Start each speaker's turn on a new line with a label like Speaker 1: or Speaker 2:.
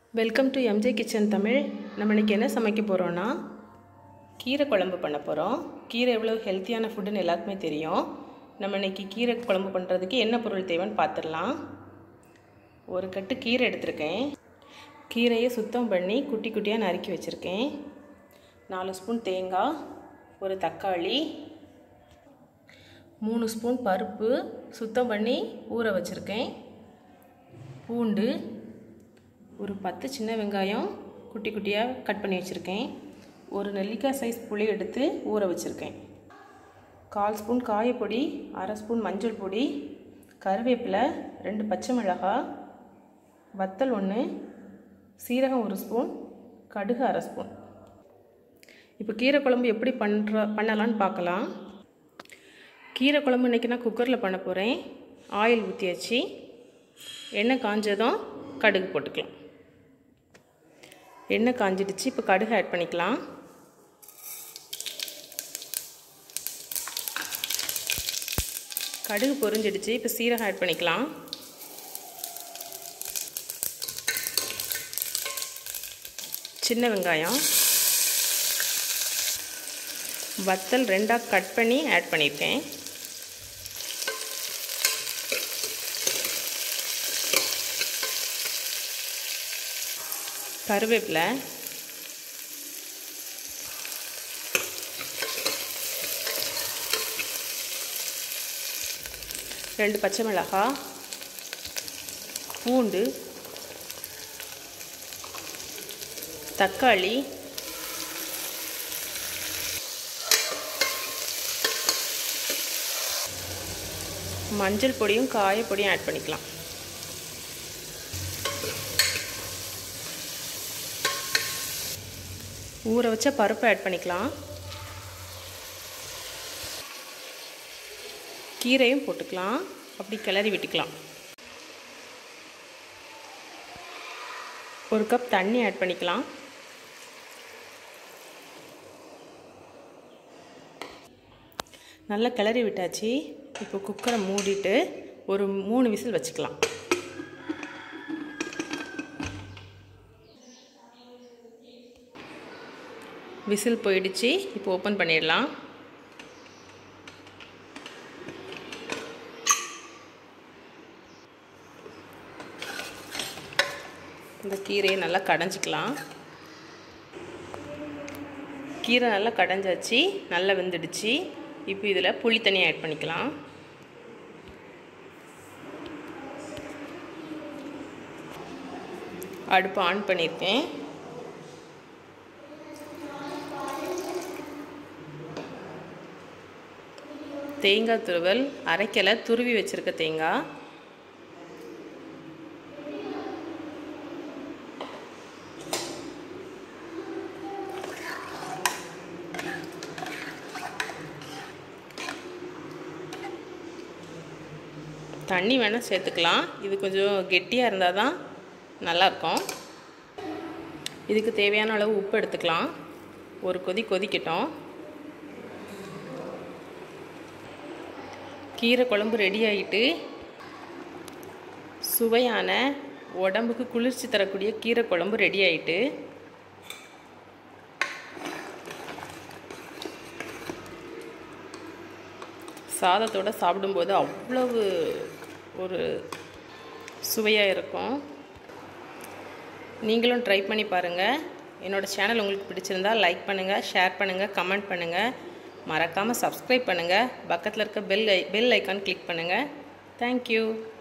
Speaker 1: welcome to MJ kitchen Tamil நம்ம இன்றைக்கி என்ன சமைக்க போகிறோன்னா கீரை குழம்பு பண்ண போகிறோம் கீரை எவ்வளோ ஹெல்த்தியான ஃபுட்டுன்னு எல்லாருக்குமே தெரியும் நம்ம இன்றைக்கி கீரை குழம்பு பண்ணுறதுக்கு என்ன பொருள் தேவைன்னு பார்த்துடலாம் ஒரு கட்டு கீரை எடுத்திருக்கேன் கீரையை சுத்தம் பண்ணி குட்டி குட்டியாக நறுக்கி வச்சுருக்கேன் நாலு ஸ்பூன் தேங்காய் ஒரு தக்காளி மூணு ஸ்பூன் பருப்பு சுத்தம் பண்ணி ஊற வச்சுருக்கேன் பூண்டு ஒரு பத்து சின்ன வெங்காயம் குட்டி குட்டியாக கட் பண்ணி வச்சுருக்கேன் ஒரு நெல்லிக்காய் சைஸ் புளி எடுத்து ஊற வச்சுருக்கேன் கால் ஸ்பூன் காயப்பொடி அரை ஸ்பூன் மஞ்சள் பொடி கருவேப்பிலை ரெண்டு பச்சை மிளகாய் வத்தல் ஒன்று சீரகம் ஒரு ஸ்பூன் கடுகு அரை ஸ்பூன் இப்போ கீரை குழம்பு எப்படி பண்ணுற பண்ணலான்னு பார்க்கலாம் கீரை குழம்பு இன்றைக்கி நான் குக்கரில் பண்ண போகிறேன் ஆயில் ஊற்றியாச்சு எண்ணெய் காஞ்சதும் கடுகு போட்டுக்கலாம் எண்ணெய் காஞ்சிடுச்சு இப்போ கடுகு ஆட் பண்ணிக்கலாம் கடுகு பொரிஞ்சிடுச்சு இப்போ சீரகம் ஆட் பண்ணிக்கலாம் சின்ன வெங்காயம் வத்தல் ரெண்டாக கட் பண்ணி ஆட் பண்ணியிருக்கேன் கருவேப்பிலை ரெண்டு பச்சை மிளகாய் பூண்டு தக்காளி மஞ்சள் பொடியும் காயப்பொடியும் ஆட் பண்ணிக்கலாம் ஊற வச்ச பருப்பு ஆட் பண்ணிக்கலாம் கீரையும் போட்டுக்கலாம் அப்படி கிளறி விட்டுக்கலாம் ஒரு கப் தண்ணி ஆட் பண்ணிக்கலாம் நல்லா கிளறி விட்டாச்சு இப்போ குக்கரை மூடிட்டு ஒரு மூணு விசில் வச்சுக்கலாம் விசில் போயிடுச்சு இப்போ ஓப்பன் பண்ணிடலாம் இந்த கீரையை நல்லா கடைஞ்சிக்கலாம் கீரை நல்லா கடைஞ்சாச்சு நல்லா வெந்துடுச்சு இப்போ இதில் புளி தண்ணி ஆட் பண்ணிக்கலாம் அடுப்பு ஆன் பண்ணியிருக்கேன் தேங்காய் துருவல் அரைக்கலை துருவி வச்சுருக்க தேங்காய் தண்ணி வேணால் சேர்த்துக்கலாம் இது கொஞ்சம் கெட்டியாக இருந்தால் தான் நல்லாயிருக்கும் இதுக்கு தேவையான அளவு உப்பு எடுத்துக்கலாம் ஒரு கொதி கொதிக்கட்டும் கீரை குழம்பு ரெடி ஆகிட்டு சுவையான உடம்புக்கு குளிர்ச்சி தரக்கூடிய கீரை குழம்பு ரெடி ஆகிட்டு சாதத்தோடு சாப்பிடும்போது அவ்வளவு ஒரு சுவையாக இருக்கும் நீங்களும் ட்ரை பண்ணி பாருங்கள் என்னோடய சேனல் உங்களுக்கு பிடிச்சிருந்தா லைக் பண்ணுங்கள் ஷேர் பண்ணுங்கள் கமெண்ட் பண்ணுங்கள் மறக்காமல் சப்ஸ்கிரைப் பண்ணுங்கள் பக்கத்தில் இருக்க பெல் ஐ பெல் ஐக்கான் கிளிக் பண்ணுங்கள் தேங்க்யூ